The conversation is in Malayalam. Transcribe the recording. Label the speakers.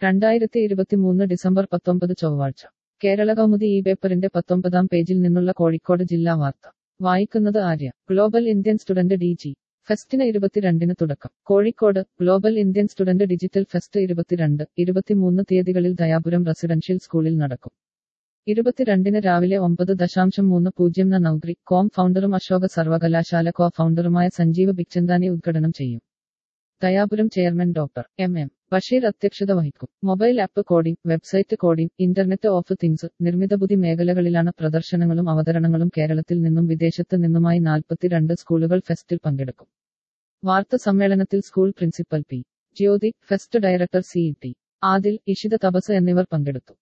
Speaker 1: രണ്ടായിരത്തി ഇരുപത്തിമൂന്ന് ഡിസംബർ പത്തൊമ്പത് ചൊവ്വാഴ്ച കേരള കൗമുദി ഈ പേപ്പറിന്റെ പത്തൊമ്പതാം പേജിൽ നിന്നുള്ള കോഴിക്കോട് ജില്ലാ വാർത്ത വായിക്കുന്നത് Arya global Indian student D G ഫെസ്റ്റിന് ഇരുപത്തിരണ്ടിന് തുടക്കം Kozhikode global Indian student digital fest ഇരുപത്തിരണ്ട് ഇരുപത്തിമൂന്ന് തീയതികളിൽ ദയാപുരം റെസിഡൻഷ്യൽ സ്കൂളിൽ നടക്കും ഇരുപത്തിരണ്ടിന് രാവിലെ ഒമ്പത് ദശാംശം മൂന്ന് പൂജ്യം ന നൗഗ്രി കോം ഫൗണ്ടറും അശോക സർവകലാശാല കോ ഫൗണ്ടറുമായ സഞ്ജീവ് ബിക്ചന്ദാനി ഉദ്ഘാടനം ചെയ്യും Dayapuram chairman doctor M M Basheer അധ്യക്ഷത വഹിക്കും mobile app coding website coding internet of things നിർമ്മിതബുദ്ധി മേഖലകളിലാണ് പ്രദർശനങ്ങളും അവതരണങ്ങളും കേരളത്തിൽ നിന്നും വിദേശത്ത് നിന്നുമായി നാൽപ്പത്തിരണ്ട് സ്കൂളുകൾ ഫെസ്റ്റിൽ പങ്കെടുക്കും വാർത്താ സമ്മേളനത്തിൽ school principal P Jyothi fest director C T Adil Ishita Tapas എന്നിവർ പങ്കെടുത്തു